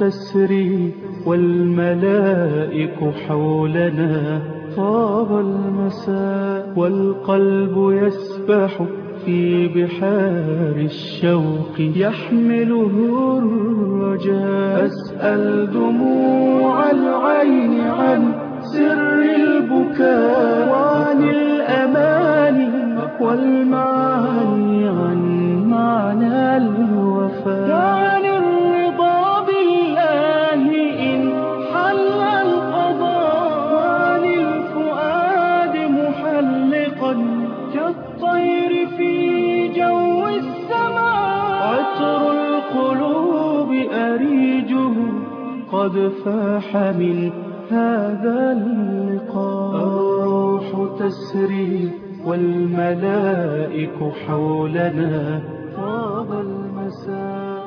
تسري والملائك حولنا طاب المساء والقلب يسبح في بحار الشوق يحمله الرجاء أسأل دموع العين عن سر البكاء وعن الأماني والمعاني عن معنى الوفاء وعن الرضا بالله إن حل القضاء وعن الفؤاد محلقا كالطير في جو السماء عطر القلوب أريجه قد فاح من هذا اللقاء الروح تسري والملائك حولنا طاب المساء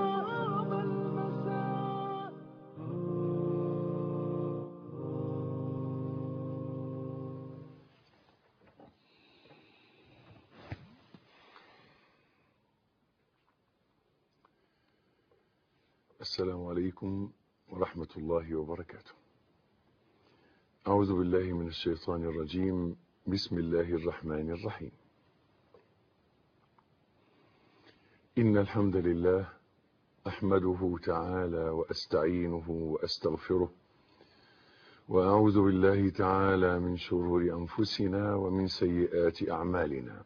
السلام عليكم ورحمة الله وبركاته أعوذ بالله من الشيطان الرجيم بسم الله الرحمن الرحيم إن الحمد لله أحمده تعالى وأستعينه وأستغفره وأعوذ بالله تعالى من شرور أنفسنا ومن سيئات أعمالنا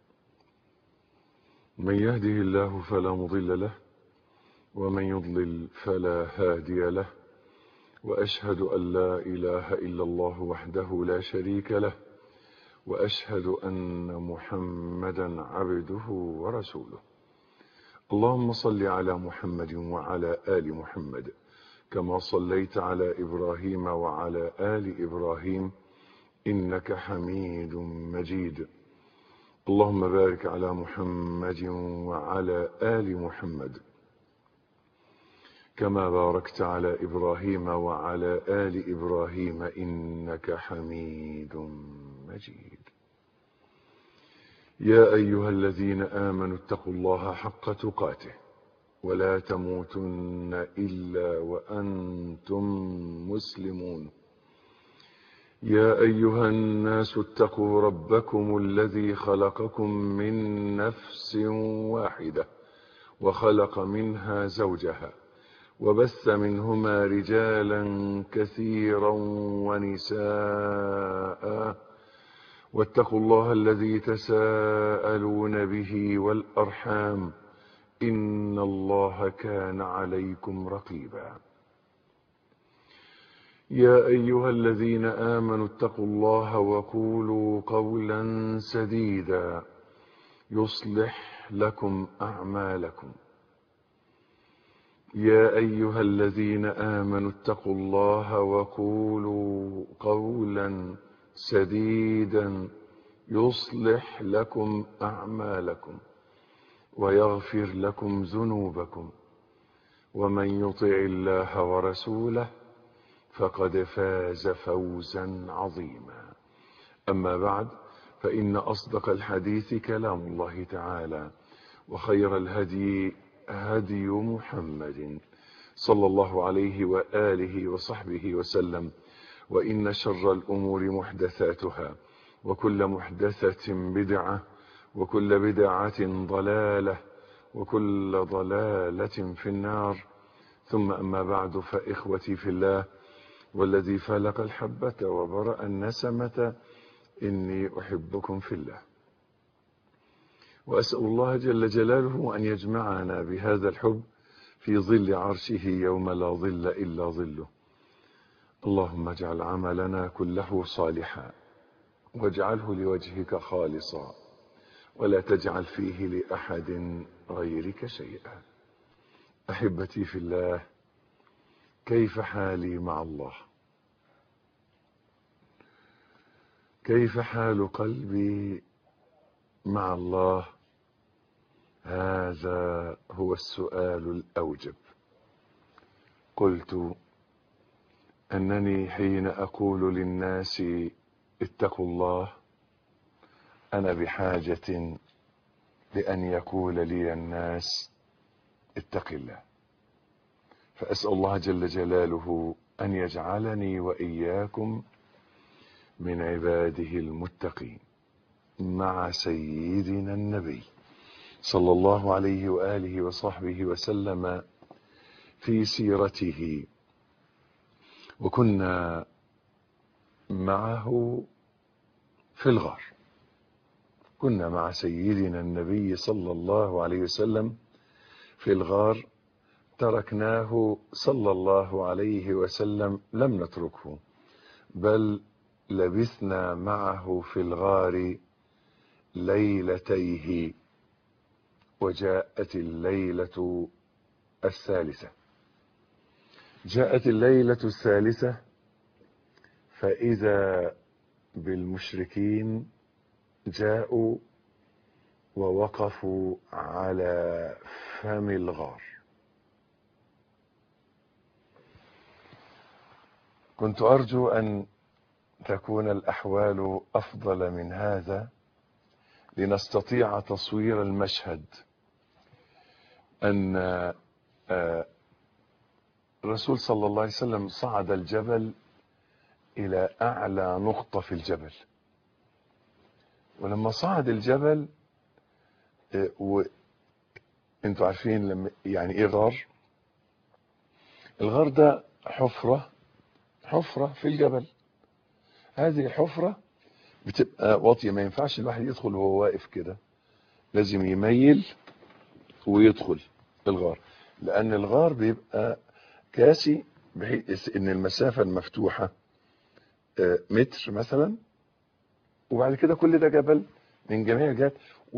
من يهده الله فلا مضل له ومن يضلل فلا هادي له وأشهد أن لا إله إلا الله وحده لا شريك له وأشهد أن محمدا عبده ورسوله اللهم صل على محمد وعلى آل محمد كما صليت على إبراهيم وعلى آل إبراهيم إنك حميد مجيد اللهم بارك على محمد وعلى آل محمد كما باركت على إبراهيم وعلى آل إبراهيم إنك حميد مجيد يا أيها الذين آمنوا اتقوا الله حق تقاته ولا تموتن إلا وأنتم مسلمون يا أيها الناس اتقوا ربكم الذي خلقكم من نفس واحدة وخلق منها زوجها وبث منهما رجالا كثيرا ونساء واتقوا الله الذي تساءلون به والأرحام إن الله كان عليكم رقيبا يا أيها الذين آمنوا اتقوا الله وقولوا قولا سديدا يصلح لكم أعمالكم يا أيها الذين آمنوا اتقوا الله وقولوا قولا سديدا يصلح لكم أعمالكم ويغفر لكم ذنوبكم ومن يطع الله ورسوله فقد فاز فوزا عظيما أما بعد فإن أصدق الحديث كلام الله تعالى وخير الهدي هدي محمد صلى الله عليه وآله وصحبه وسلم وإن شر الأمور محدثاتها وكل محدثة بدعة وكل بدعة ضلالة وكل ضلالة في النار ثم أما بعد فإخوتي في الله والذي فلق الحبة وبرأ النسمة إني أحبكم في الله وأسأل الله جل جلاله أن يجمعنا بهذا الحب في ظل عرشه يوم لا ظل إلا ظله اللهم اجعل عملنا كله صالحا واجعله لوجهك خالصا ولا تجعل فيه لأحد غيرك شيئا أحبتي في الله كيف حالي مع الله كيف حال قلبي مع الله هذا هو السؤال الأوجب قلت أنني حين أقول للناس اتقوا الله أنا بحاجة لأن يقول لي الناس اتق الله فأسأل الله جل جلاله أن يجعلني وإياكم من عباده المتقين مع سيدنا النبي صلى الله عليه وآله وصحبه وسلم في سيرته وكنا معه في الغار كنا مع سيدنا النبي صلى الله عليه وسلم في الغار تركناه صلى الله عليه وسلم لم نتركه بل لبثنا معه في الغار ليلتيه وجاءت الليلة الثالثة جاءت الليلة الثالثة فإذا بالمشركين جاءوا ووقفوا على فم الغار كنت أرجو أن تكون الأحوال أفضل من هذا لنستطيع تصوير المشهد أن الرسول صلى الله عليه وسلم صعد الجبل إلى أعلى نقطة في الجبل ولما صعد الجبل وانتوا عارفين لما يعني ايه غار الغار ده حفرة حفرة في الجبل هذه الحفرة بتبقى واطية ما ينفعش الواحد يدخل وهو واقف كده لازم يميل ويدخل الغار لأن الغار بيبقى كاسي بحيث ان المسافة المفتوحة متر مثلا وبعد كده كل ده جبل من جميع الجهات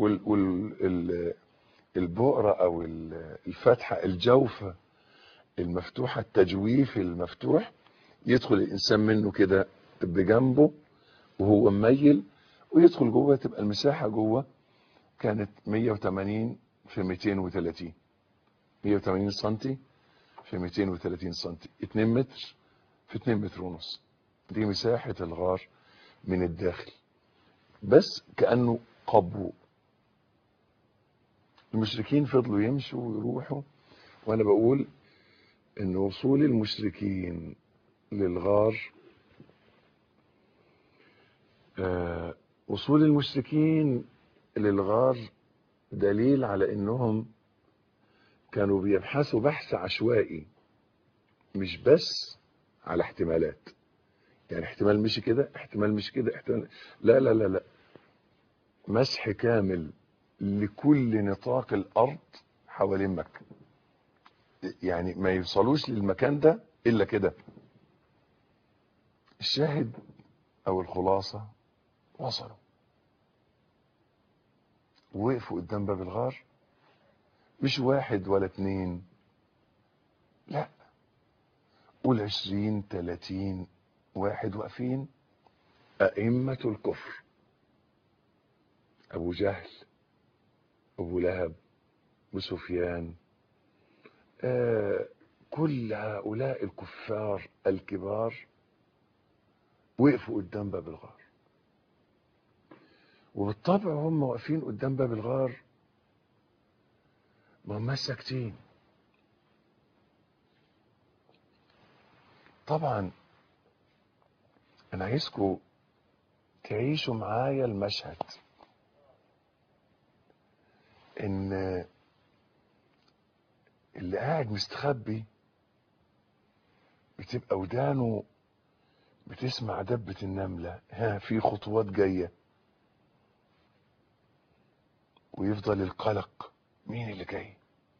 والبؤرة او الفتحة الجوفة المفتوحة التجويف المفتوح يدخل الانسان منه كده بجنبه وهو مميل ويدخل جوه تبقى المساحة جوه كانت 180 في 230 180 سنتي في 230 سنتي 2 متر في 2 متر ونص دي مساحة الغار من الداخل بس كأنه قبو المشركين فضلوا يمشوا ويروحوا وانا بقول ان وصول المشركين للغار آه وصول المشركين للغار دليل على انهم كانوا بيبحثوا بحث عشوائي مش بس على احتمالات يعني احتمال مشي كده احتمال مش كده احتمال لا لا لا لا مسح كامل لكل نطاق الارض حوالين مكة يعني ما يوصلوش للمكان ده الا كده الشاهد او الخلاصة وصلوا وقفوا قدام باب الغار مش واحد ولا اتنين لا قول عشرين تلاتين واحد واقفين أئمة الكفر أبو جهل أبو لهب وسفيان آه كل هؤلاء الكفار الكبار وقفوا قدام باب الغار وبالطبع هم واقفين قدام باب الغار ما هم ساكتين طبعا انا عايزكم تعيشوا معايا المشهد ان اللي قاعد مستخبي بتبقى ودانه بتسمع دبة النملة ها في خطوات جاية ويفضل القلق مين اللي جاي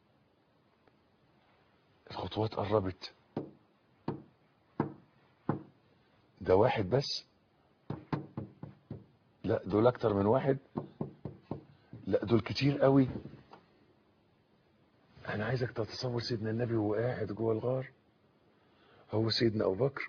الخطوات قربت ده واحد بس لا دول اكتر من واحد لا دول كتير قوي انا عايزك تتصور سيدنا النبي وهو قاعد جوه الغار هو سيدنا ابو بكر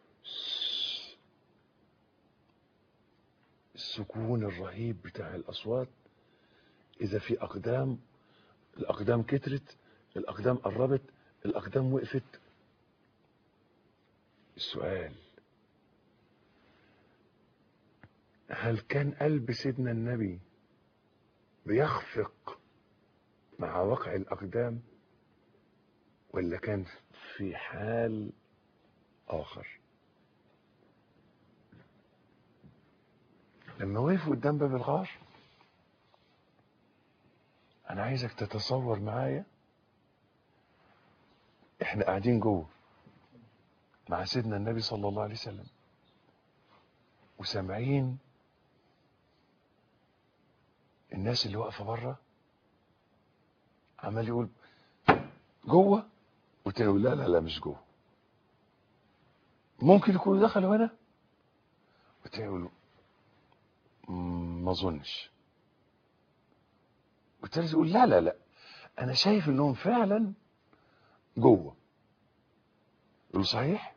السكون الرهيب بتاع الاصوات اذا في اقدام الاقدام كترت الاقدام قربت الاقدام وقفت السؤال هل كان قلب سيدنا النبي بيخفق مع وقع الأقدام ولا كان في حال آخر لما وقف قدام باب الغار أنا عايزك تتصور معايا إحنا قاعدين جوه مع سيدنا النبي صلى الله عليه وسلم وسامعين الناس اللي واقفة بره عمال يقول جوه والتاني يقول لا لا لا مش جوه ممكن يكونوا دخلوا هنا والتاني يقول "مم، ما اظنش والتالت يقول لا لا لا انا شايف انهم فعلا جوه يقول له صحيح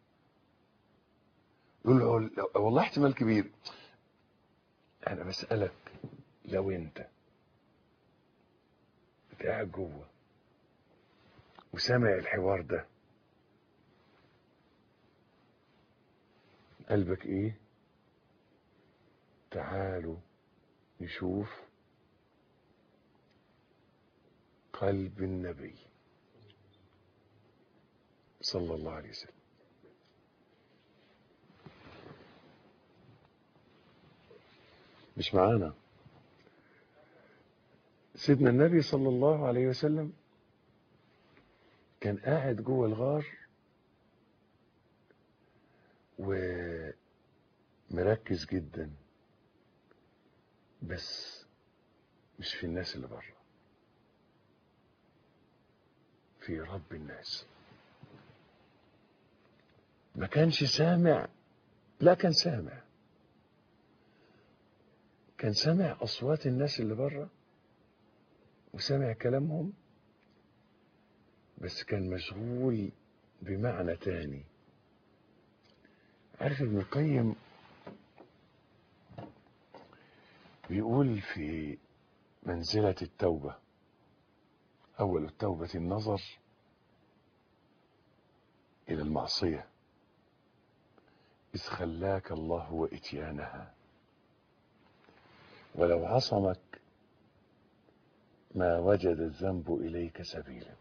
يقول له "لا، والله احتمال كبير انا بسألك لو انت انت قاعد جوه وسامع الحوار ده قلبك ايه تعالوا نشوف قلب النبي صلى الله عليه وسلم مش معانا سيدنا النبي صلى الله عليه وسلم كان قاعد جوه الغار ومركز جدا بس مش في الناس اللي بره في رب الناس ما كانش سامع لا كان سامع كان سامع أصوات الناس اللي بره وسامع كلامهم بس كان مشغول بمعنى تاني عارف ابن القيم بيقول في منزلة التوبة أول التوبة النظر إلى المعصية إذ خلاك الله وإتيانها ولو عصمك ما وجد الذنب إليك سبيلا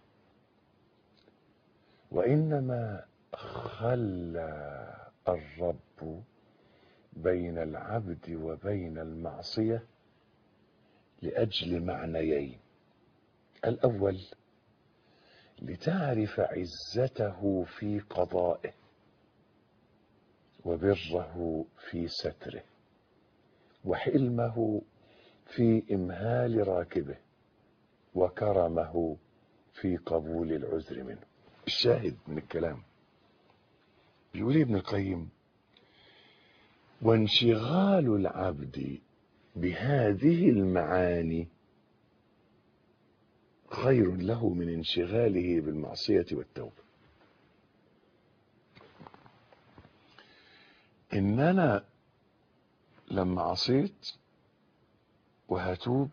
وإنما خلى الرب بين العبد وبين المعصية لأجل معنيين الأول لتعرف عزته في قضائه وبره في ستره وحلمه في إمهال راكبه وكرمه في قبول العذر منه الشاهد من الكلام بيقول ابن القيم وانشغال العبد بهذه المعاني خير له من انشغاله بالمعصية والتوبة إن أنا لما عصيت وهتوب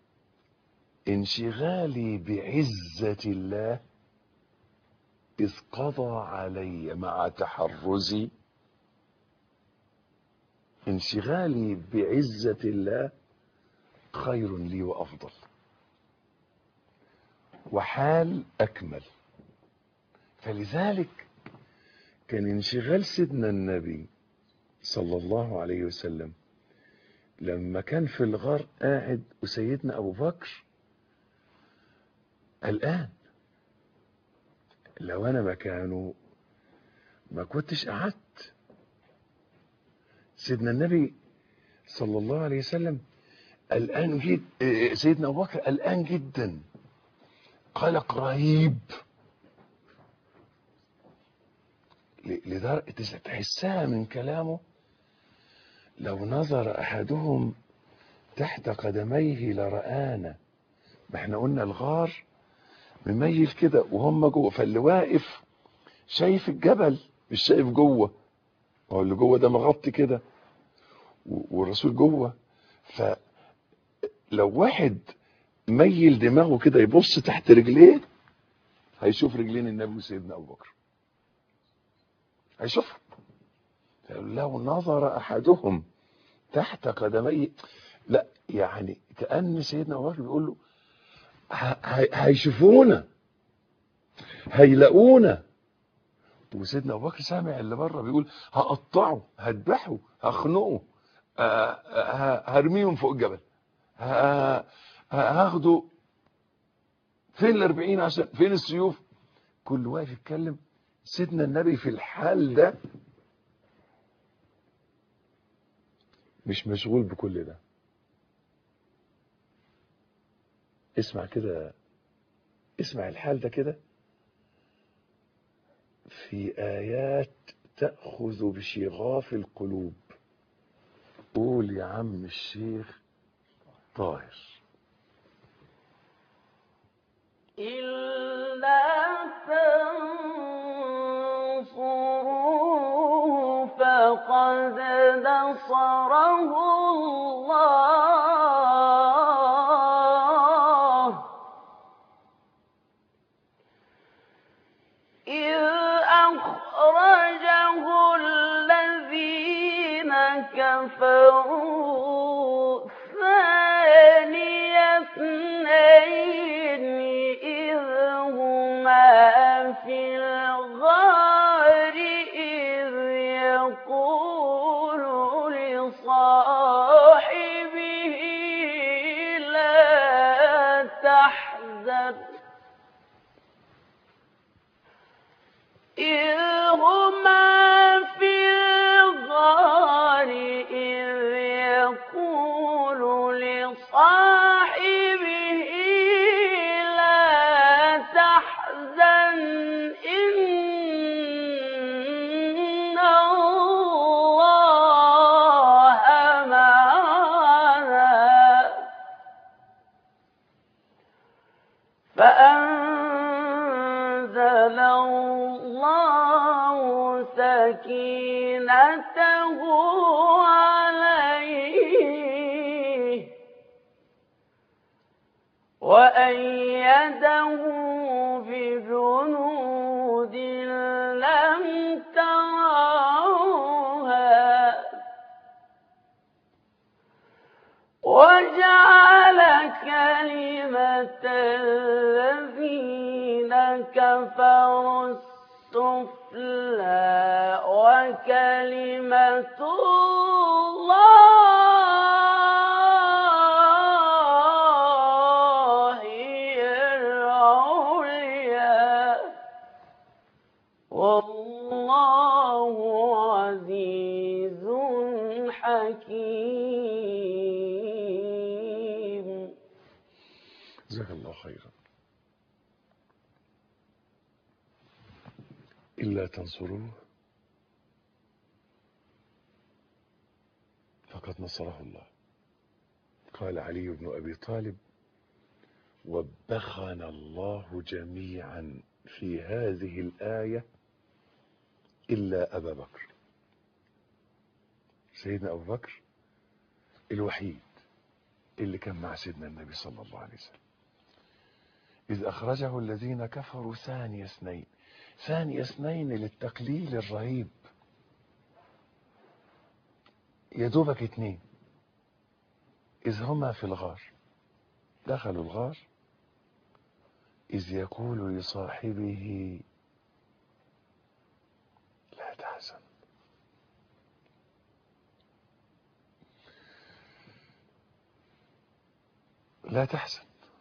انشغالي بعزة الله إذ قضى علي مع تحرزي انشغالي بعزة الله خير لي وأفضل وحال أكمل فلذلك كان انشغال سيدنا النبي صلى الله عليه وسلم لما كان في الغار قاعد وسيدنا أبو بكر الآن لو أنا مكانه ما كنتش قعدت سيدنا النبي صلى الله عليه وسلم الآن جد سيدنا أبو بكر الآن جدا قلق رهيب لدرجة تحسها من كلامه لو نظر أحدهم تحت قدميه لرآنا ما احنا قلنا الغار مميل كده وهم جوه فاللي واقف شايف الجبل مش شايف جوه هو اللي جوه ده مغطي كده والرسول جوه فلو واحد ميل دماغه كده يبص تحت رجليه هيشوف رجلين النبي وسيدنا ابو بكر هيشوفهم لو نظر احدهم تحت قدميه لا يعني كان سيدنا ابو بكر بيقول له هيشوفونا هيلاقونا وسيدنا ابو بكر سامع اللي بره بيقول هقطعه هذبحه هخنقه آه، آه، هرميهم فوق الجبل ه- ه- هاخده فين الاربعين عشان فين السيوف كل واقف يتكلم سيدنا النبي في الحال ده مش مشغول بكل ده اسمع كده اسمع الحال ده كده في آيات تأخذ بشغاف القلوب قول يا عم الشيخ طاهر إلا تنصروا فقد نصره الله إذ أخرجه الذين كفروا ثاني اثنين إذ هما في الغار إذ يقول لصاحبه لا تحزن إذ هما في الغار إذ يقول لصاحبه لا تحزن إن الله معنا فأنزل الله سكينته عليه وأيده بجنود لم تروها وجعل كلمة الذين كفروا السفلى وكلمة الله هي العليا والله عزيز حكيم جزاك الله خيرا إلا تنصروه فقد نصره الله قال علي بن أبي طالب وبخنا الله جميعا في هذه الآية إلا أبا بكر سيدنا أبو بكر الوحيد اللي كان مع سيدنا النبي صلى الله عليه وسلم إذ أخرجه الذين كفروا ثاني اثنين ثاني اثنين للتقليل الرهيب يا دوبك اتنين إذ هما في الغار دخلوا الغار إذ يقول لصاحبه لا تحزن لا تحزن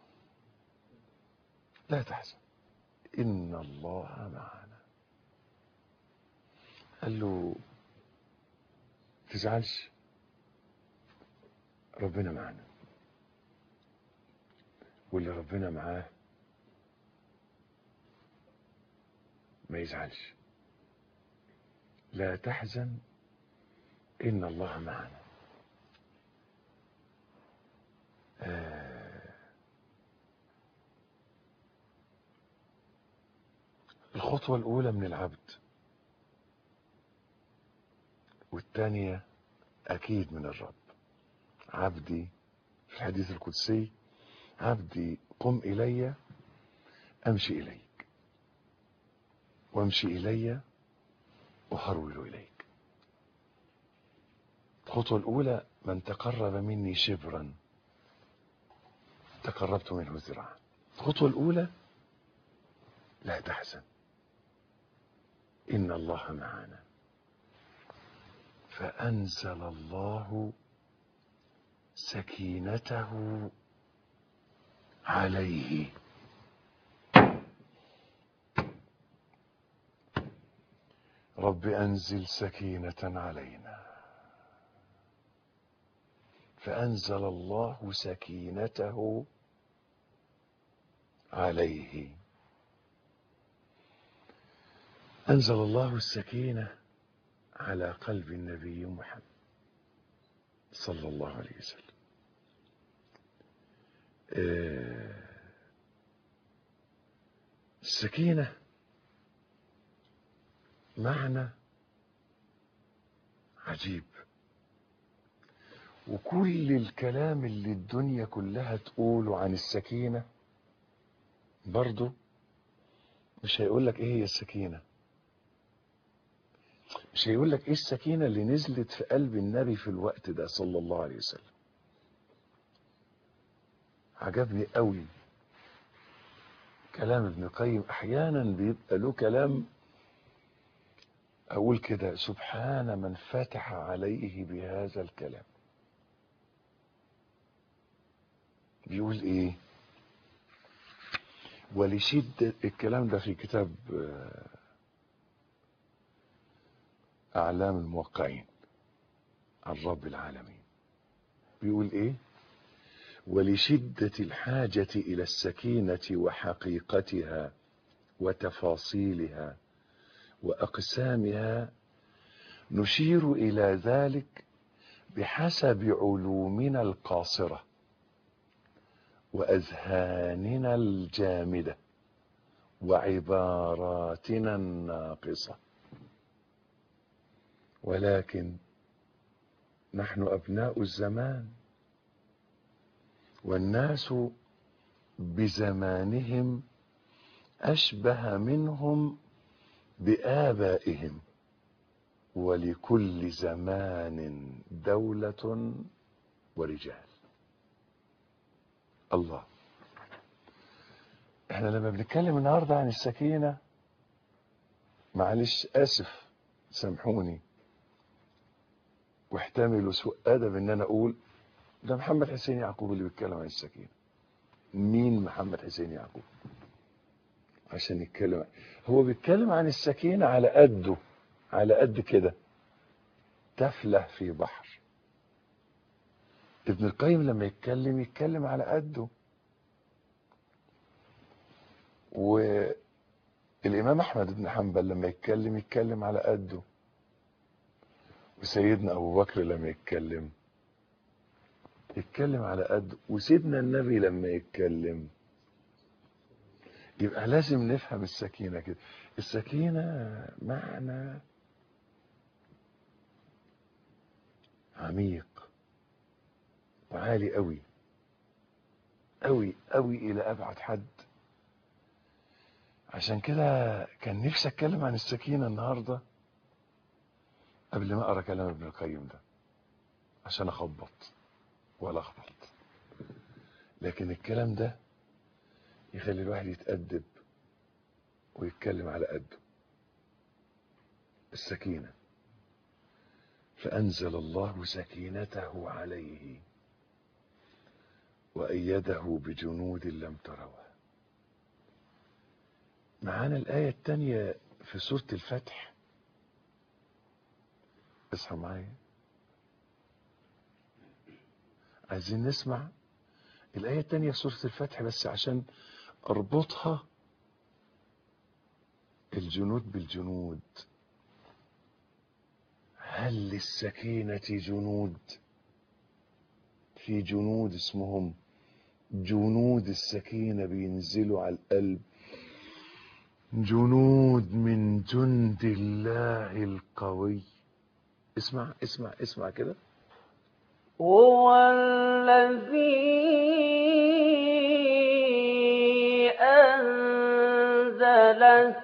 لا تحزن إن الله معنا قال له تزعلش ربنا معنا واللي ربنا معاه ما يزعلش لا تحزن إن الله معنا آه الخطوة الأولى من العبد والثانية أكيد من الرب عبدي في الحديث القدسي عبدي قم إلي أمشي إليك وامشي إلي أحرول إليك الخطوة الأولى من تقرب مني شبرا تقربت منه ذراعا الخطوة الأولى لا تحزن إن الله معنا فأنزل الله سكينته عليه رب أنزل سكينة علينا فأنزل الله سكينته عليه أنزل الله السكينة على قلب النبي محمد صلى الله عليه وسلم آه، السكينة معنى عجيب وكل الكلام اللي الدنيا كلها تقوله عن السكينة برضو مش هيقول لك ايه هي السكينة مش هيقول لك ايه السكينة اللي نزلت في قلب النبي في الوقت ده صلى الله عليه وسلم عجبني قوي كلام ابن القيم احيانا بيبقى له كلام اقول كده سبحان من فتح عليه بهذا الكلام بيقول ايه ولشدة الكلام ده في كتاب آه، أعلام الموقعين عن رب العالمين بيقول إيه ولشدة الحاجة إلى السكينة وحقيقتها وتفاصيلها وأقسامها نشير إلى ذلك بحسب علومنا القاصرة وأذهاننا الجامدة وعباراتنا الناقصة ولكن نحن أبناء الزمان والناس بزمانهم أشبه منهم بآبائهم ولكل زمان دولة ورجال الله احنا لما بنتكلم النهارده عن السكينة معلش آسف سامحوني واحتملوا سوء أدب إن أنا أقول ده محمد حسين يعقوب اللي بيتكلم عن السكينة مين محمد حسين يعقوب عشان يتكلم هو بيتكلم عن السكينة على قده على قد كده تفله في بحر ابن القيم لما يتكلم يتكلم على قده والإمام أحمد بن حنبل لما يتكلم يتكلم على قده وسيدنا أبو بكر لما يتكلم يتكلم على قده وسيدنا النبي لما يتكلم يبقى لازم نفهم السكينة كده السكينة معنى عميق وعالي قوي قوي قوي الى ابعد حد عشان كده كان نفسي اتكلم عن السكينة النهاردة قبل ما اقرا كلام ابن القيم ده عشان اخبط ولا اخبط لكن الكلام ده يخلي الواحد يتأدب ويتكلم على قده السكينة فأنزل الله سكينته عليه وأيده بجنود لم تروها معانا الآية الثانية في سورة الفتح اصحى معايا عايزين نسمع الآية الثانية في سورة الفتح بس عشان أربطها الجنود بالجنود هل للسكينة جنود في جنود اسمهم جنود السكينة بينزلوا على القلب جنود من جند الله القوي اسمع اسمع اسمع كده هو الذي أنزل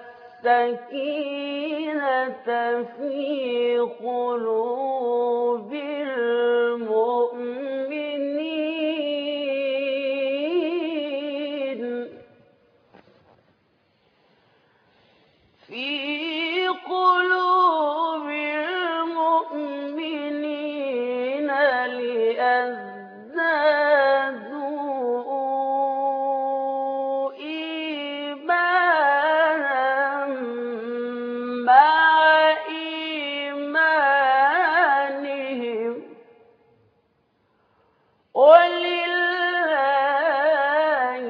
السكينة في قلوب المؤمنين مع إيمانهم ولله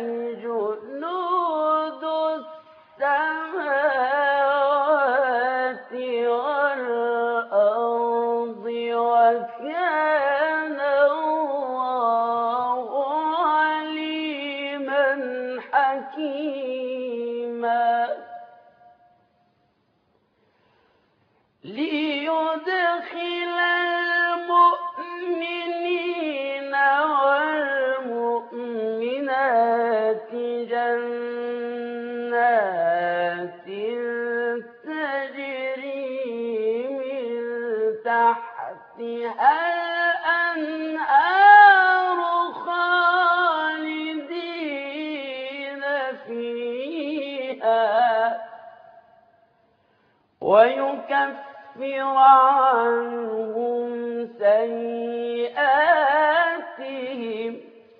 جنود السماوات والأرض وكان الله عليما حكيما ليدخل المؤمنين والمؤمنات جنات تجري من تحتها الأنهار خالدين فيها ويكفر عنهم سيئاتهم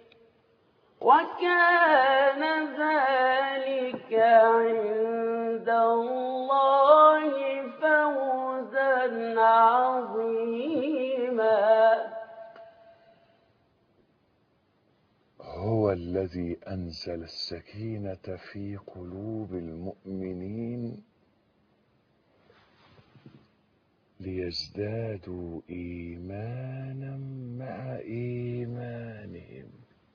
وكان ذلك عند الله فوزا عظيما هو الذي أنزل السكينة في قلوب المؤمنين ليزدادوا إيمانا مع إيمانهم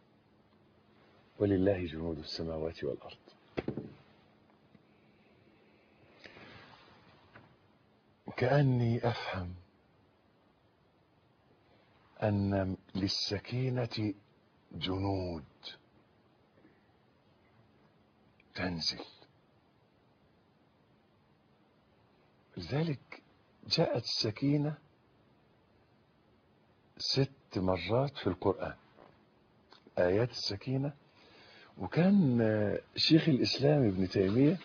ولله جنود السماوات والأرض كأني أفهم أن للسكينة جنود تنزل لذلك جاءت السكينة ست مرات في القرآن آيات السكينة وكان آه، شيخ الإسلام ابن تيمية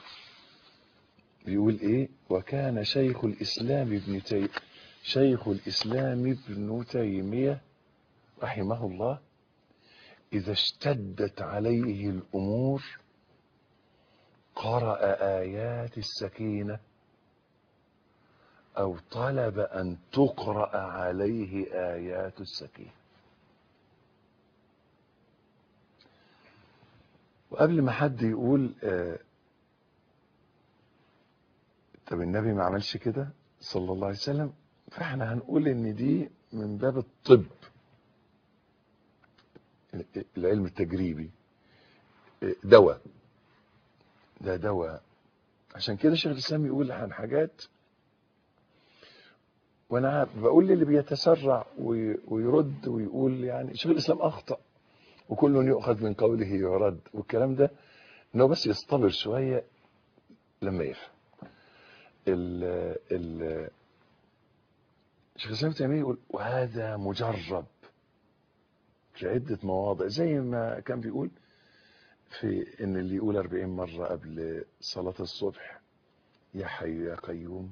بيقول إيه وكان شيخ الإسلام ابن تي... شيخ الإسلام ابن تيمية رحمه الله إذا اشتدت عليه الأمور قرأ آيات السكينة أو طلب أن تقرأ عليه آيات السكينة وقبل ما حد يقول آه طب النبي ما عملش كده صلى الله عليه وسلم فاحنا هنقول ان دي من باب الطب العلم التجريبي دواء ده دواء عشان كده شيخ الاسلام يقول عن حاجات وانا بقول للي بيتسرع وي- ويرد ويقول يعني شيخ الاسلام اخطا وكل يؤخذ من قوله يرد والكلام ده انه بس يصطبر شويه لما يفهم ال ال شيخ الاسلام ابن تيميه يقول وهذا مجرب في عده مواضع زي ما كان بيقول في ان اللي يقول 40 مره قبل صلاه الصبح يا حي يا قيوم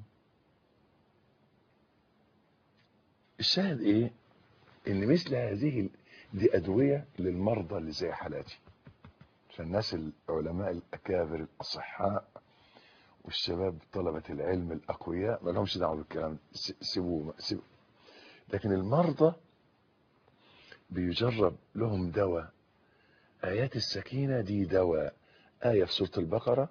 الشاهد ايه ان مثل هذه ال- دي ادويه للمرضى اللي زي حالاتي فالناس العلماء الاكابر الاصحاء والشباب طلبه العلم الاقوياء ما لهمش دعوه بالكلام ده. س- سيبوه سيبوه لكن المرضى بيجرب لهم دواء ايات السكينه دي دواء ايه في سوره البقره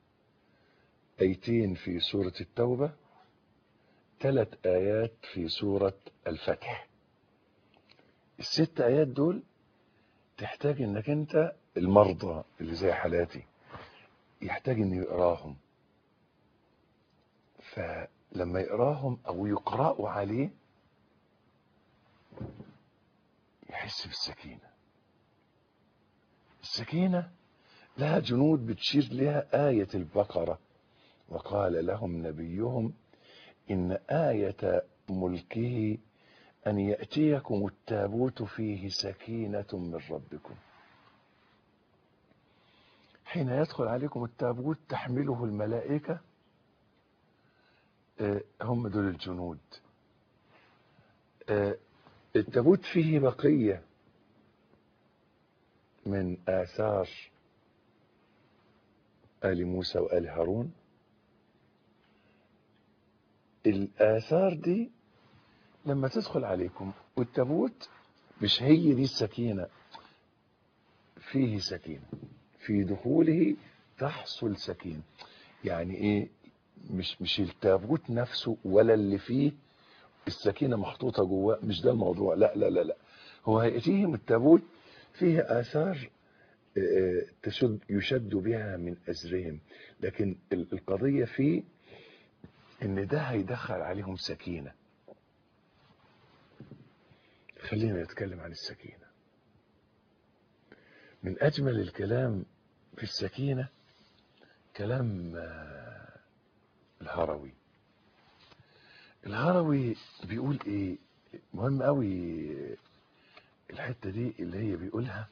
ايتين في سوره التوبه ثلاث آيات في سورة الفتح الست آيات دول تحتاج انك انت المرضى اللي زي حالاتي يحتاج انه يقراهم فلما يقراهم او يقرأوا عليه يحس بالسكينة السكينة لها جنود بتشير لها آية البقرة وقال لهم نبيهم إن آية ملكه أن يأتيكم التابوت فيه سكينة من ربكم حين يدخل عليكم التابوت تحمله الملائكة آه، هم دول الجنود آه، التابوت فيه بقية من آثار آل موسى وآل هارون الآثار دي لما تدخل عليكم والتابوت مش هي دي السكينة فيه سكينة في دخوله تحصل سكينة يعني ايه مش مش التابوت نفسه ولا اللي فيه السكينة محطوطة جواه مش ده الموضوع لا لا لا لا هو هيأتيهم التابوت فيه آثار آه، تشد يشد بها من أزرهم لكن ال- القضية فيه إن ده هيدخل عليهم سكينة خلينا نتكلم عن السكينة من أجمل الكلام في السكينة كلام آه، الهروي الهروي بيقول ايه مهم قوي الحتة دي اللي هي بيقولها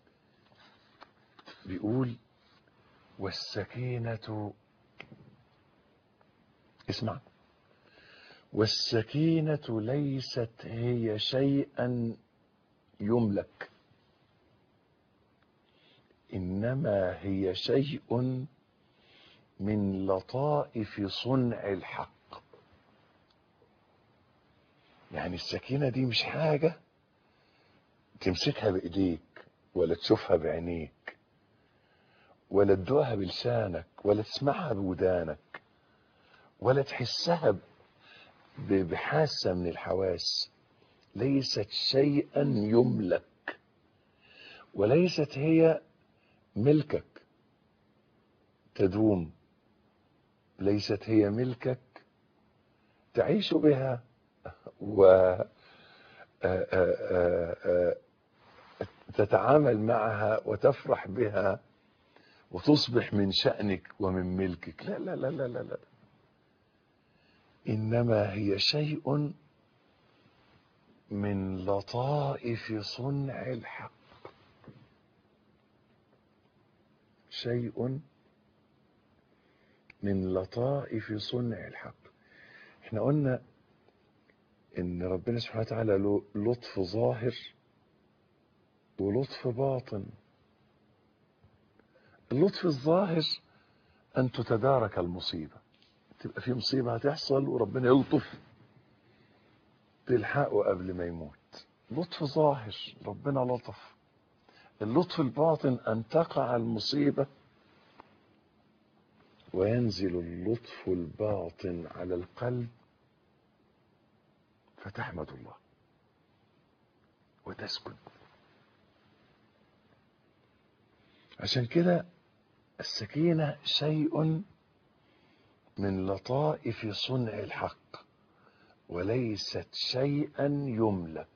بيقول والسكينة اسمع والسكينة ليست هي شيئا يملك إنما هي شيء من لطائف صنع الحق يعني السكينة دي مش حاجة تمسكها بإيديك ولا تشوفها بعينيك ولا تدوقها بلسانك ولا تسمعها بودانك ولا تحسها ب- بحاسة من الحواس ليست شيئا يملك وليست هي ملكك تدوم ليست هي ملكك تعيش بها و آ- آ- آ- آ- تتعامل معها وتفرح بها وتصبح من شأنك ومن ملكك لا لا لا لا لا, لا. إنما هي شيء من لطائف صنع الحق شيء من لطائف صنع الحق احنا قلنا ان ربنا سبحانه وتعالى له لطف ظاهر ولطف باطن اللطف الظاهر ان تتدارك المصيبة تبقى في مصيبة هتحصل وربنا يلطف تلحقه قبل ما يموت لطف ظاهر ربنا لطف اللطف الباطن ان تقع المصيبة وينزل اللطف الباطن على القلب فتحمد الله وتسكن عشان كده السكينة شيء من لطائف صنع الحق وليست شيئا يملك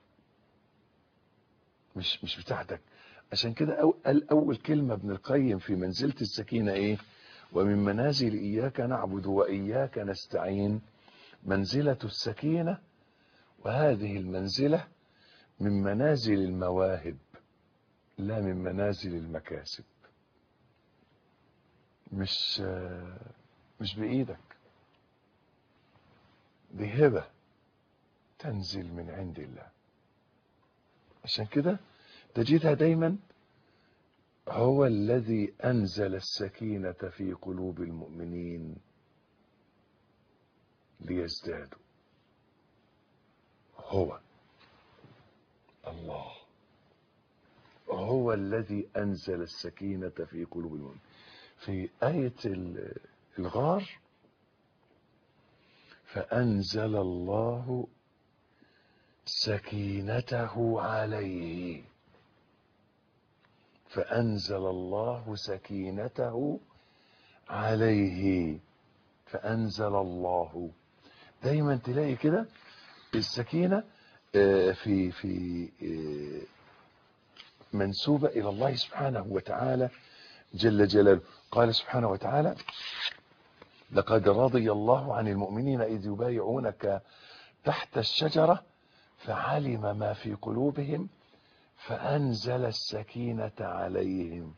مش مش بتاعتك عشان كده أو قال أول كلمة ابن القيم في منزلة السكينة إيه ومن منازل إياك نعبد وإياك نستعين منزلة السكينة وهذه المنزلة من منازل المواهب لا من منازل المكاسب مش مش بإيدك دي هبة تنزل من عند الله عشان كده تجدها دايما هو الذي أنزل السكينة في قلوب المؤمنين ليزدادوا هو الله هو الذي أنزل السكينة في قلوب المؤمنين في آية ال- الغار فأنزل الله سكينته عليه فأنزل الله سكينته عليه فأنزل الله دايما تلاقي كده السكينة آه، في في آه، منسوبة إلى الله سبحانه وتعالى جل جلاله قال سبحانه وتعالى لقد رضي الله عن المؤمنين إذ يبايعونك تحت الشجرة فعلم ما في قلوبهم فأنزل السكينة عليهم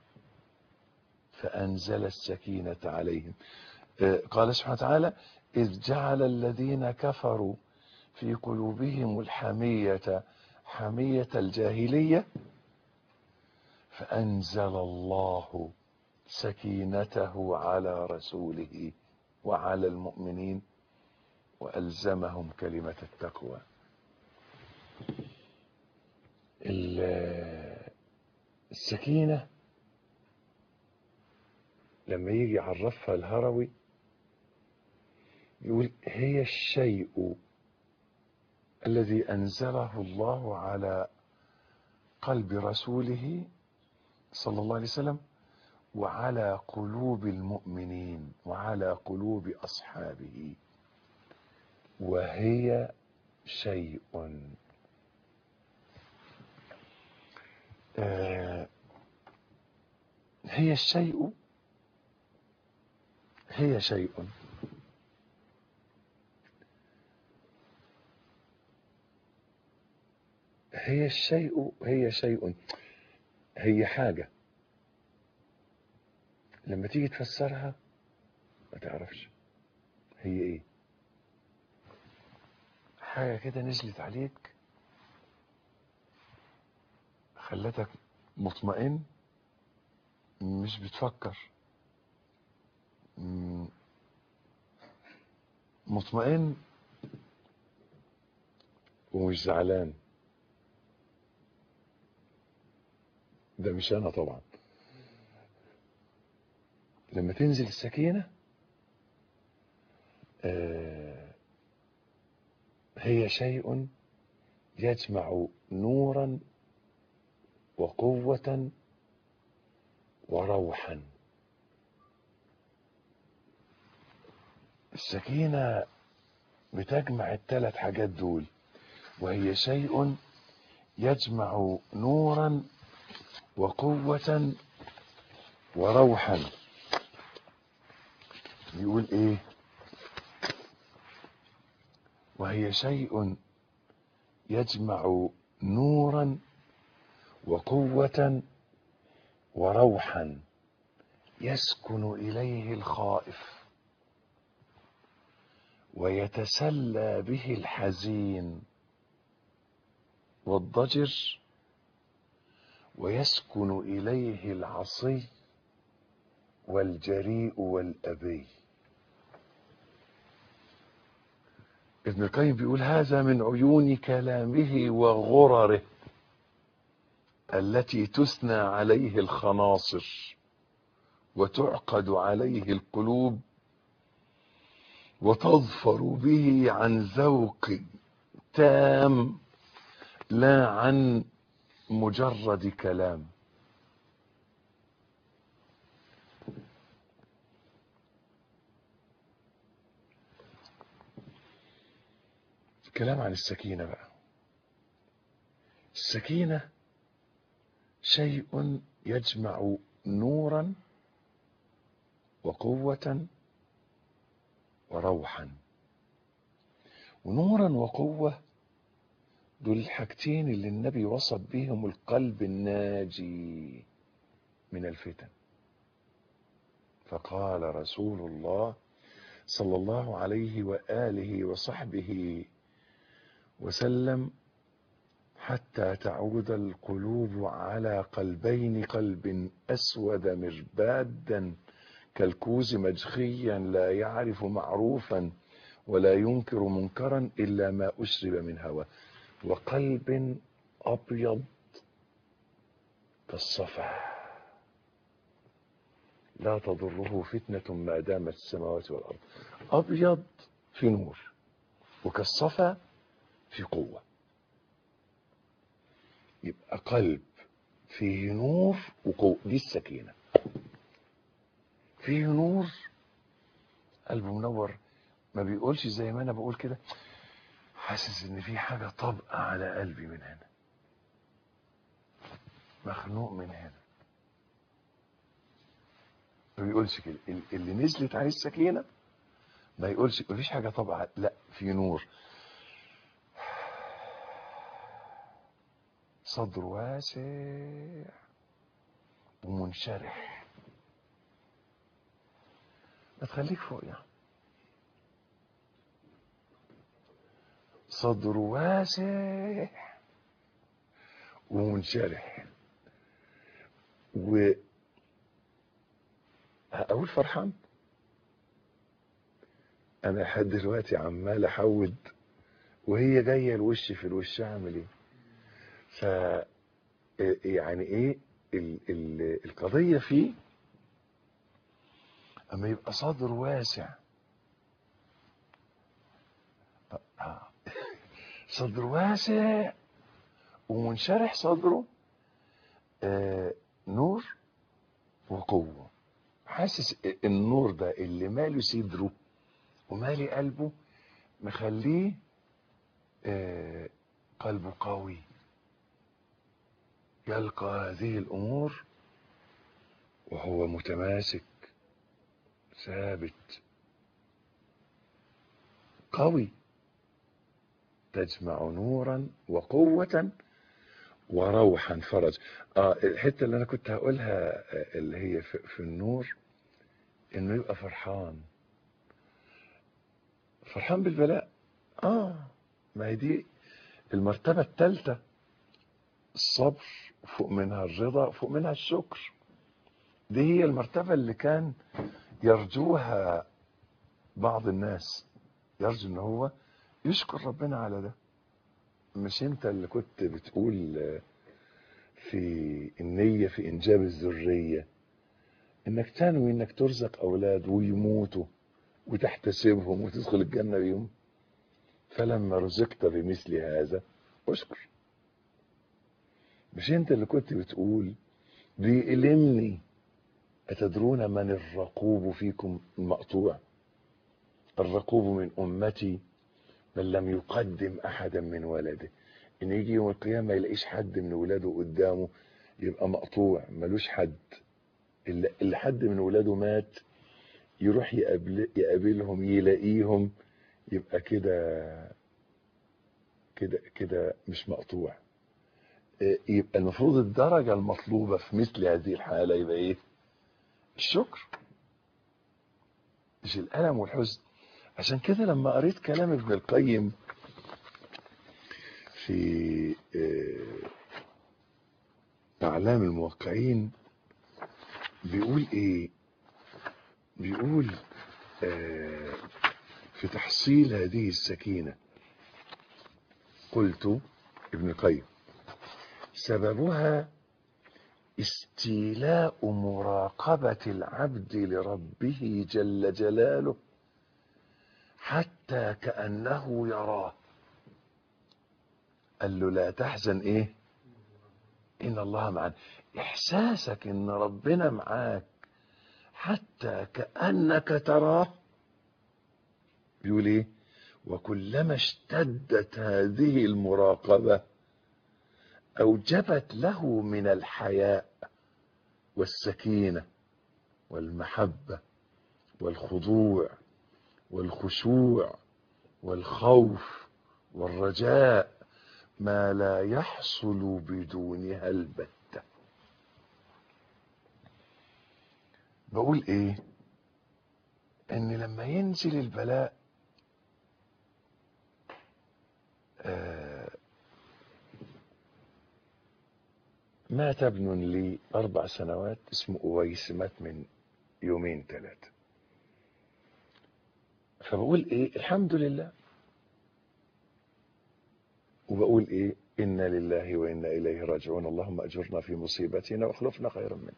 فأنزل السكينة عليهم آه، قال سبحانه وتعالى إذ جعل الذين كفروا في قلوبهم الحمية حمية الجاهلية فأنزل الله سكينته على رسوله وعلى المؤمنين وألزمهم كلمة التقوى ال- السكينة لما يجي يعرفها الهروي يقول هي الشيء الذي أنزله الله على قلب رسوله صلى الله عليه وسلم وعلى قلوب المؤمنين وعلى قلوب أصحابه وهي شيء آه، هي الشيء هي شيء هي الشيء هي شيء هي حاجة لما تيجي تفسرها ما تعرفش هي ايه حاجة كده نزلت عليك خلتك مطمئن مش بتفكر م- مطمئن ومش زعلان ده مش انا طبعا لما تنزل السكينة آه، هي شيء يجمع نورا وقوة وروحا السكينة بتجمع الثلاث حاجات دول وهي شيء يجمع نورا وقوة وروحا يقول ايه وهي شيء يجمع نورا وقوة وروحا يسكن إليه الخائف ويتسلى به الحزين والضجر ويسكن إليه العصي والجريء والأبي ابن القيم بيقول هذا من عيون كلامه وغرره التي تثنى عليه الخناصر وتعقد عليه القلوب وتظفر به عن ذوق تام لا عن مجرد كلام كلام عن السكينة بقى السكينة شيء يجمع نورا وقوة وروحا ونورا وقوة دول الحاجتين اللي النبي وصف بيهم القلب الناجي من الفتن فقال رسول الله صلى الله عليه وآله وصحبه وسلم حتى تعود القلوب على قلبين قلب أسود مربادا كالكوز مجخيا لا يعرف معروفا ولا ينكر منكرا إلا ما أشرب من هوى وقلب أبيض كالصفا لا تضره فتنة ما دامت السماوات والأرض أبيض في نور وكالصفا في قوة يبقى قلب فيه نور وقوة دي السكينة فيه نور قلبه منور ما بيقولش زي ما انا بقول كده حاسس ان في حاجة طبقة على قلبي من هنا مخنوق من هنا ما بيقولش كده ال- اللي نزلت عليه السكينة ما يقولش مفيش حاجة طبقة لا في نور صدر واسع ومنشرح ما تخليك فوق يعني صدر واسع ومنشرح و هقول فرحان انا لحد دلوقتي عمال احود وهي جايه الوش في الوش اعمل ايه ف يعني ايه ال ال القضيه فيه اما يبقى صدر واسع آه. صدر واسع ومنشرح صدره آه نور وقوة حاسس النور ده اللي مالي صدره ومالي قلبه مخليه آه قلبه قوي يلقى هذه الأمور وهو متماسك ثابت قوي تجمع نورا وقوة وروحا فرج اه الحتة اللي انا كنت هقولها اللي هي في, في النور انه يبقى فرحان فرحان بالبلاء اه ما هي دي المرتبة الثالثة الصبر فوق منها الرضا فوق منها الشكر دي هي المرتبة اللي كان يرجوها بعض الناس يرجو ان هو يشكر ربنا على ده مش انت اللي كنت بتقول في النية في انجاب الذرية انك تنوي انك ترزق اولاد ويموتوا وتحتسبهم وتدخل الجنة بيهم فلما رزقت بمثل هذا اشكر مش انت اللي كنت بتقول بيألمني أتدرون من الرقوب فيكم المقطوع الرقوب من أمتي من لم يقدم أحدا من ولده إن يجي يوم القيامة ما يلاقيش حد من ولاده قدامه يبقى مقطوع ملوش حد اللي حد من ولاده مات يروح يقابل يقابلهم يلاقيهم يبقى كده كده كده مش مقطوع يبقى المفروض الدرجة المطلوبة في مثل هذه الحالة يبقى ايه الشكر مش الألم والحزن عشان كده لما قريت كلام ابن القيم في أعلام الموقعين بيقول ايه بيقول في تحصيل هذه السكينة قلت ابن القيم سببها استيلاء مراقبة العبد لربه جل جلاله حتى كأنه يراه قال له لا تحزن ايه ان الله معنا احساسك ان ربنا معاك حتى كأنك تراه بيقول ايه وكلما اشتدت هذه المراقبه أوجبت له من الحياء والسكينة والمحبة والخضوع والخشوع والخوف والرجاء ما لا يحصل بدونها البتة بقول ايه ان لما ينزل البلاء آه مات ابن لي أربع سنوات اسمه أويس مات من يومين ثلاثة فبقول إيه الحمد لله وبقول إيه إنا لله وإنا إليه راجعون اللهم أجرنا في مصيبتنا واخلفنا خيرا منه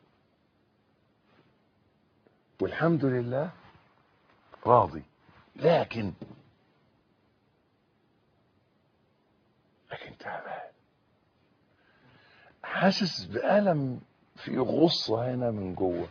والحمد لله راضي لكن لكن تعبان حاسس بألم في غصة هنا من جوه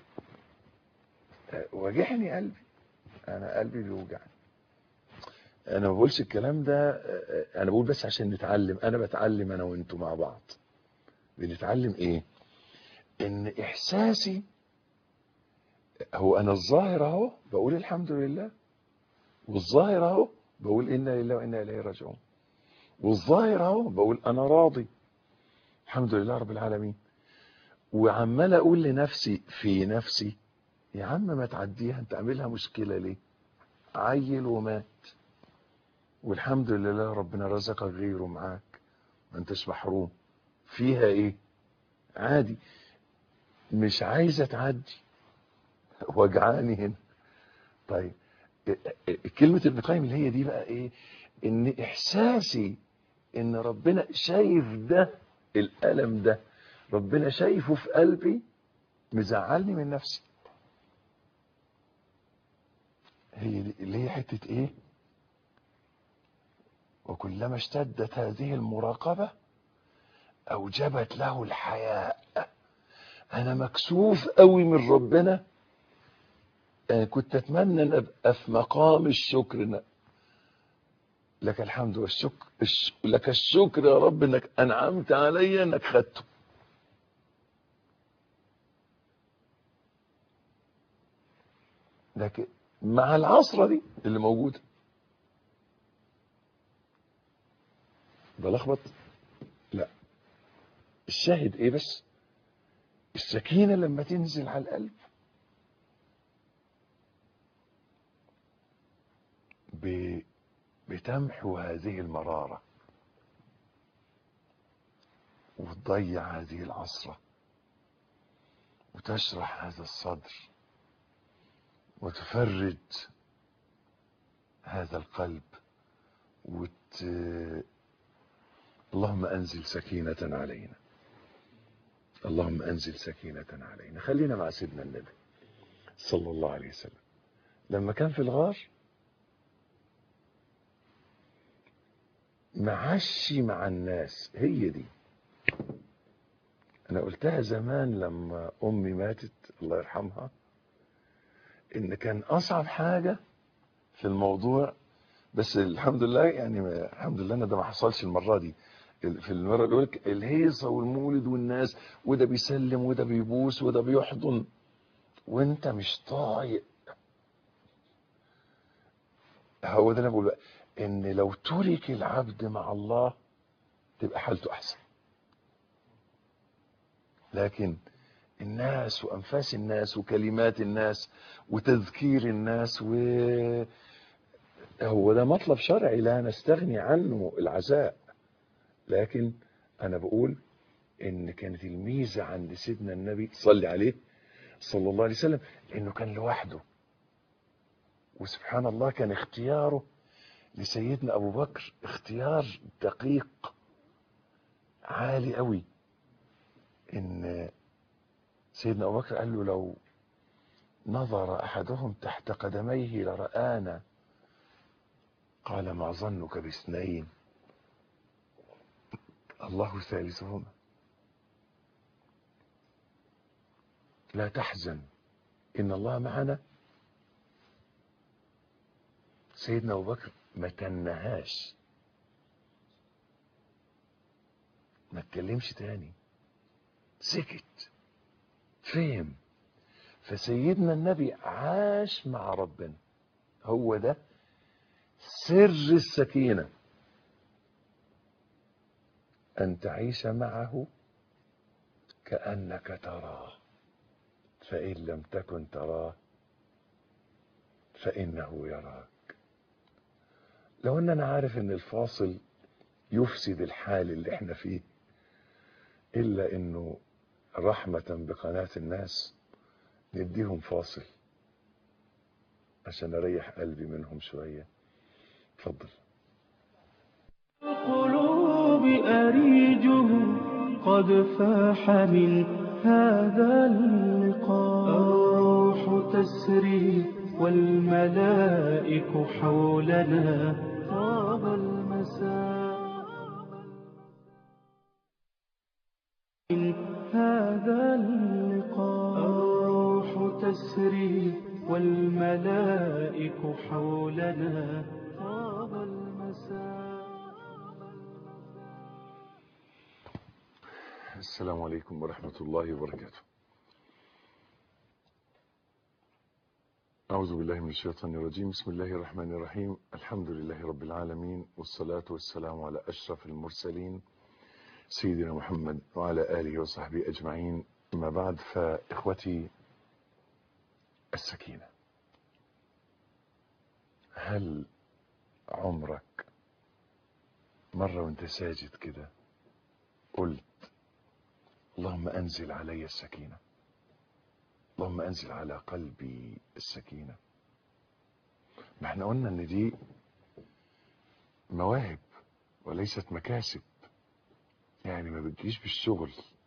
واجعني قلبي أنا قلبي بيوجعني أنا ما بقولش الكلام ده أنا بقول بس عشان نتعلم أنا بتعلم أنا وأنتوا مع بعض بنتعلم إيه؟ إن إحساسي هو أنا الظاهر أهو بقول الحمد لله والظاهر أهو بقول إنا لله وإنا إليه راجعون والظاهر أهو بقول أنا راضي الحمد لله رب العالمين وعمال اقول لنفسي في نفسي يا عم ما تعديها انت عاملها مشكله ليه عيل ومات والحمد لله ربنا رزقك غيره معاك ما انتش محروم فيها ايه عادي مش عايزه تعدي وجعاني هنا طيب كلمة ابن القيم اللي هي دي بقى ايه ان احساسي ان ربنا شايف ده الالم ده ربنا شايفه في قلبي مزعلني من نفسي هي دي اللي هي حتة ايه وكلما اشتدت هذه المراقبة اوجبت له الحياء انا مكسوف قوي من ربنا أنا كنت اتمنى ان ابقى في مقام الشكر لك الحمد والشكر الش... لك الشكر يا رب انك انعمت علي انك خدته لكن مع العصرة دي اللي موجودة بلخبط لا الشاهد ايه بس السكينة لما تنزل على القلب ب... بتمحو هذه المرارة وتضيع هذه العصرة وتشرح هذا الصدر وتفرج هذا القلب وت... اللهم أنزل سكينة علينا اللهم أنزل سكينة علينا خلينا مع سيدنا النبي صلى الله عليه وسلم لما كان في الغار معشي مع الناس هي دي انا قلتها زمان لما امي ماتت الله يرحمها ان كان اصعب حاجة في الموضوع بس الحمد لله يعني الحمد لله انا ده ما حصلش المرة دي في المرة الاولى الهيصة والمولد والناس وده بيسلم وده بيبوس وده بيحضن وانت مش طايق هو ده انا بقول بقى ان لو ترك العبد مع الله تبقى حالته احسن لكن الناس وانفاس الناس وكلمات الناس وتذكير الناس و هو ده مطلب شرعي لا نستغني عنه العزاء لكن انا بقول ان كانت الميزة عند سيدنا النبي صلي عليه صلى الله عليه وسلم انه كان لوحده وسبحان الله كان اختياره لسيدنا ابو بكر اختيار دقيق عالي قوي ان سيدنا ابو بكر قال له لو نظر احدهم تحت قدميه لرآنا قال ما ظنك باثنين الله ثالثهما لا تحزن ان الله معنا سيدنا ابو بكر ما تنهاش ما اتكلمش تاني سكت فهم فسيدنا النبي عاش مع ربنا هو ده سر السكينة أن تعيش معه كأنك تراه فإن لم تكن تراه فإنه يراك لو ان انا عارف ان الفاصل يفسد الحال اللي احنا فيه الا انه رحمة بقناة الناس نديهم فاصل عشان اريح قلبي منهم شوية اتفضل القلوب أريجه قد فاح من هذا اللقاء الروح تسري والملائك حولنا طاب المساء من هذا اللقاء الروح تسري والملائك حولنا طاب المساء السلام عليكم ورحمة الله وبركاته أعوذ بالله من الشيطان الرجيم بسم الله الرحمن الرحيم الحمد لله رب العالمين والصلاة والسلام على أشرف المرسلين سيدنا محمد وعلى آله وصحبه أجمعين أما بعد فإخوتي السكينة هل عمرك مرة وانت ساجد كده قلت اللهم أنزل علي السكينة اللهم أنزل على قلبي السكينة ما احنا قلنا ان دي مواهب وليست مكاسب يعني ما بتجيش بالشغل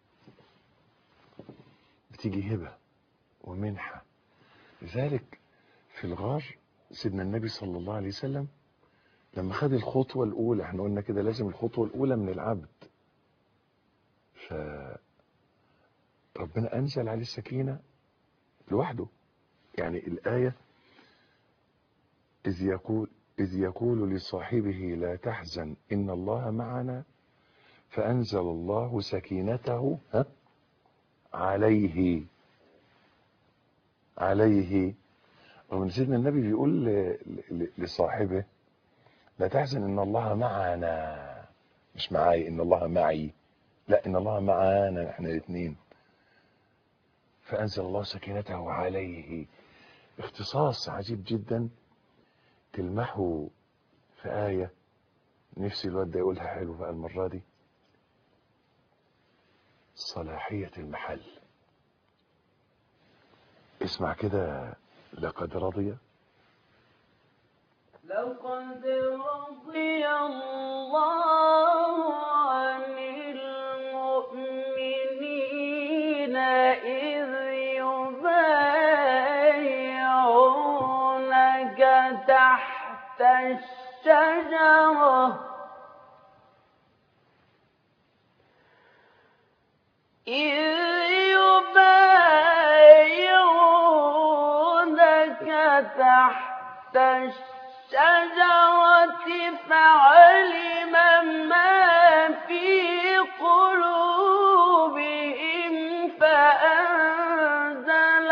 بتيجي هبة ومنحة لذلك في الغار سيدنا النبي صلى الله عليه وسلم لما خد الخطوة الأولى احنا قلنا كده لازم الخطوة الأولى من العبد ف ربنا أنزل عليه السكينة لوحده يعني الآية إذ يقول إذ يقول لصاحبه لا تحزن إن الله معنا فأنزل الله سكينته ها عليه عليه ومن سيدنا النبي بيقول ل- ل- لصاحبه لا تحزن إن الله معنا مش معاي إن الله معي لا إن الله معانا احنا الاثنين فأنزل الله سكينته عليه اختصاص عجيب جدا تلمحه في آية نفسي الواد ده يقولها حلو بقى المرة دي صلاحية المحل اسمع كده لقد رضي لقد رضي الله عن المؤمنين إذ يبايعونك تحت الشجرة إذ يبايعونك تحت الشجرة فعلم ما في قلوبهم فأنزل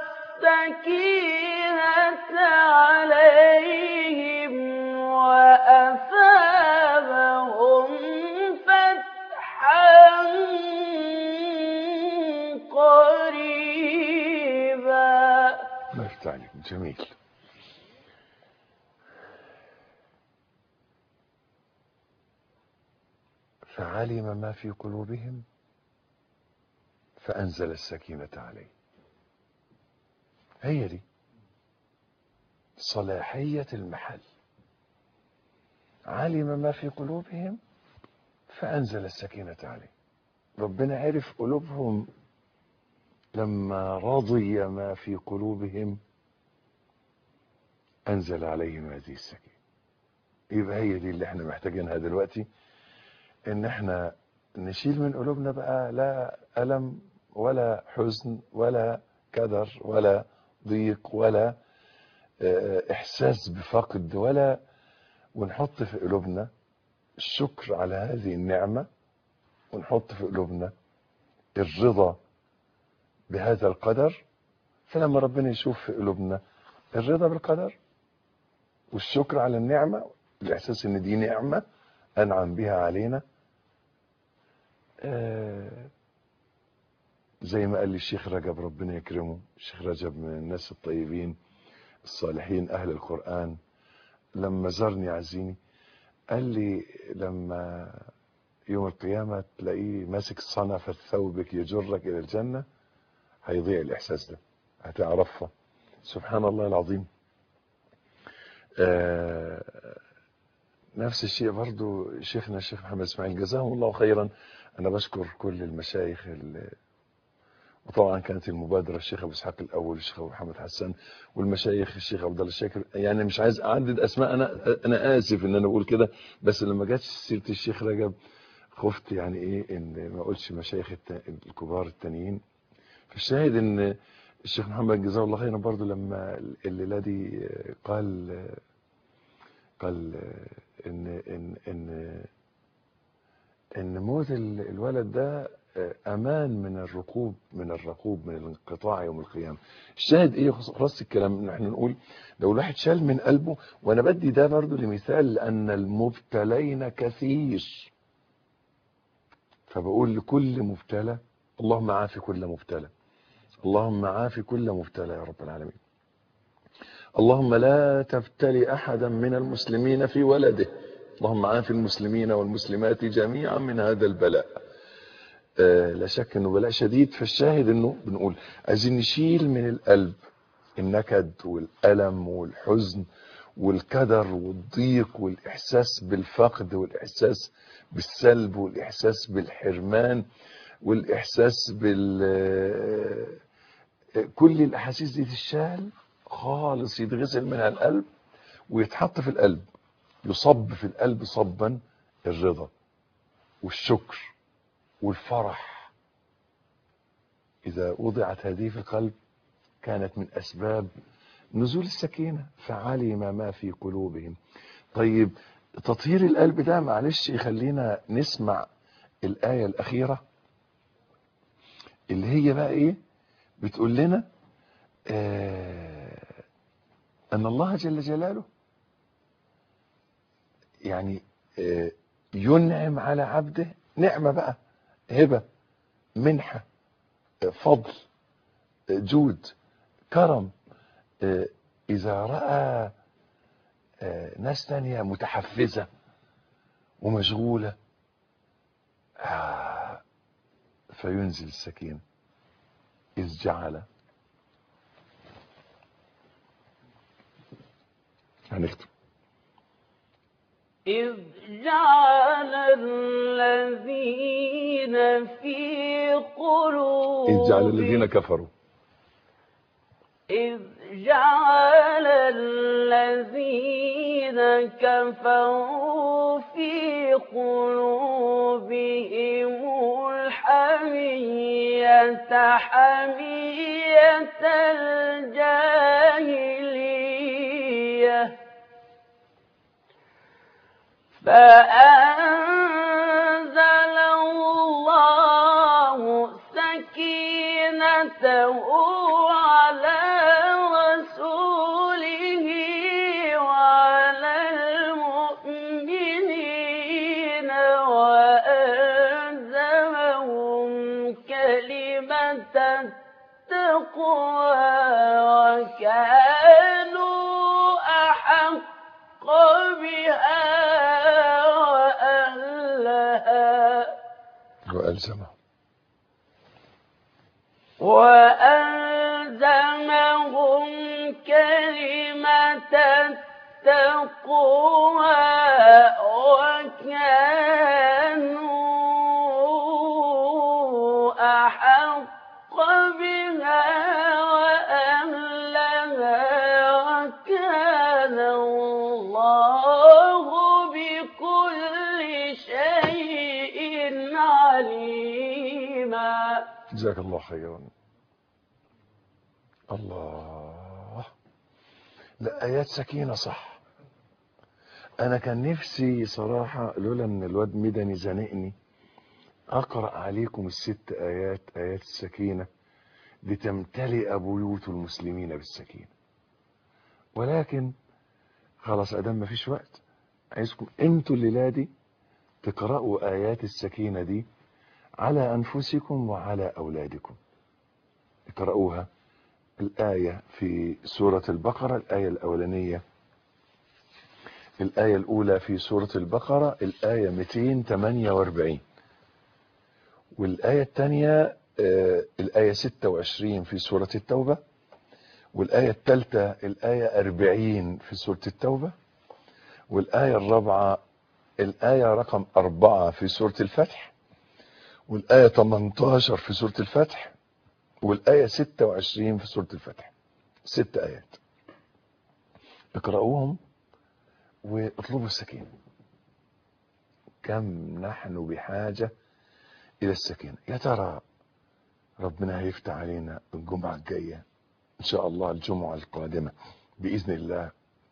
السكينة عليهم وأثابهم فتحا قريبا الله يفتح عليك جميل فعلم ما في قلوبهم فأنزل السكينة عليه هي دي صلاحية المحل علم ما في قلوبهم فأنزل السكينة عليه ربنا عرف قلوبهم لما رضي ما في قلوبهم أنزل عليهم هذه السكينة يبقى هي دي اللي احنا محتاجينها دلوقتي ان احنا نشيل من قلوبنا بقى لا ألم ولا حزن ولا كدر ولا ضيق ولا آه، إحساس بفقد ولا ونحط في قلوبنا الشكر على هذه النعمة ونحط في قلوبنا الرضا بهذا القدر فلما ربنا يشوف في قلوبنا الرضا بالقدر والشكر على النعمة الإحساس إن دي نعمة أنعم بها علينا آه، زي ما قال لي الشيخ رجب ربنا يكرمه الشيخ رجب من الناس الطيبين الصالحين أهل القرآن لما زارني عزيني قال لي لما يوم القيامة تلاقيه ماسك صنفة ثوبك يجرك إلى الجنة هيضيع الإحساس ده هتعرفها سبحان الله العظيم آه نفس الشيء برضو شيخنا الشيخ محمد اسماعيل جزاهم الله خيرا انا بشكر كل المشايخ اللي وطبعا كانت المبادره الشيخ ابو اسحاق الاول الشيخ ابو محمد حسن والمشايخ الشيخ عبد الله الشاكر يعني مش عايز اعدد اسماء انا انا اسف ان انا بقول كده بس لما جت سيره الشيخ رجب خفت يعني ايه ان ما اقولش مشايخ الت- الكبار التانيين فالشاهد ان الشيخ محمد جزاه الله خيرا برضو لما الليله دي قال قال ان ان ان ان موت ال- الولد ده امان من الركوب من الركوب من الانقطاع يوم القيامه الشاهد ايه خلاص الكلام ان احنا نقول لو الواحد شال من قلبه وانا بدي ده برضو لمثال لان المبتلين كثير فبقول لكل مبتلى اللهم عافي كل مبتلى اللهم عافي كل مبتلى يا رب العالمين اللهم لا تبتلي احدا من المسلمين في ولده اللهم عافي المسلمين والمسلمات جميعا من هذا البلاء آه لا شك انه بلاء شديد فالشاهد انه بنقول عايزين نشيل من القلب النكد والالم والحزن والكدر والضيق والإحساس بالفقد والإحساس بالسلب والإحساس بالحرمان والإحساس بال كل الأحاسيس دي تشال خالص يتغسل منها القلب ويتحط في القلب يصب في القلب صبا الرضا والشكر والفرح إذا وضعت هذه في القلب كانت من أسباب نزول السكينة فعلم ما في قلوبهم طيب تطهير القلب ده معلش يخلينا نسمع الآية الأخيرة اللي هي بقى إيه بتقول لنا آه أن الله جل جلاله يعني آه ينعم على عبده نعمة بقى هبة منحة آه فضل آه جود كرم آه إذا رأى آه ناس تانية متحفزة ومشغولة آه فينزل السكينة إذ جعل هنكتب إذ جعل الذين في قلوبهم إذ جعل الذين كفروا إذ جعل الذين كفروا في قلوبهم الحمية حمية الجاهلية فأنزل الله سكينته على رسوله وعلى المؤمنين وألزمهم كلمة التقوى وكانوا أحق بها وأهلها وألزمه وألزمهم كلمة التقوى وكانوا أحق بها وأهلها وكان الله بكل شيء عليما جزاك الله خيرا الله لا آيات سكينة صح أنا كان نفسي صراحة لولا إن الواد مدني زنقني أقرأ عليكم الست آيات آيات السكينة لتمتلئ بيوت المسلمين بالسكينة ولكن خلاص أدام مفيش وقت عايزكم انتوا الليلة دي تقرأوا آيات السكينة دي على أنفسكم وعلى أولادكم اقرأوها الآية في سورة البقرة الآية الأولانية الآية الأولى في سورة البقرة الآية 248 والآية الثانية آه، الآية 26 في سورة التوبة والآية الثالثة الآية 40 في سورة التوبة والآية الرابعة الآية رقم أربعة في سورة الفتح والآية 18 في سورة الفتح والآية 26 في سورة الفتح ست آيات اقرأوهم واطلبوا السكينة كم نحن بحاجة إلى السكينة يا ترى ربنا هيفتح علينا الجمعة الجاية إن شاء الله الجمعة القادمة بإذن الله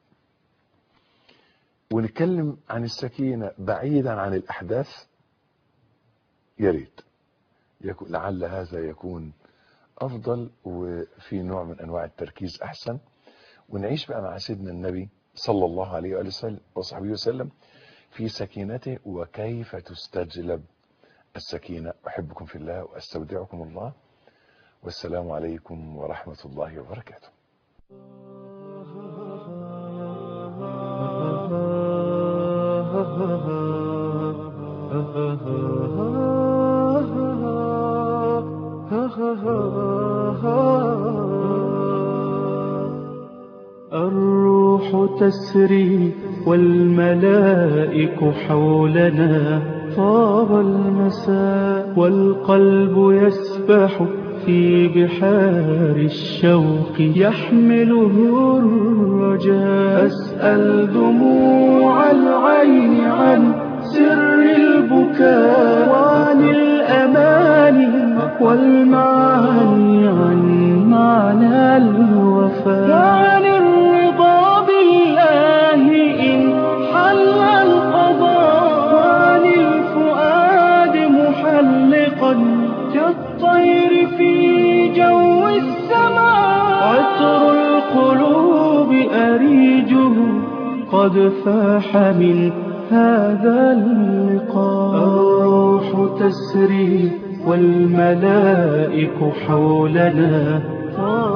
ونتكلم عن السكينة بعيدا عن الأحداث يا ريت يكون لعل هذا يكون أفضل وفي نوع من أنواع التركيز أحسن ونعيش بقى مع سيدنا النبي صلى الله عليه وآله وسلم وصحبه وسلم في سكينته وكيف تستجلب السكينة أحبكم في الله وأستودعكم الله والسلام عليكم ورحمة الله وبركاته الروح تسري والملائك حولنا طاب المساء والقلب يسبح في بحار الشوق يحمله الرجاء أسأل دموع العين عن سر البكاء وعن الأماني والمعاني عن معنى الوفاء وعن الرضا بالله إن حل القضاء وعن الفؤاد محلقا كالطير في جو السماء عطر القلوب أريجه قد فاح من هذا اللقاء الروح تسري والملائك حولنا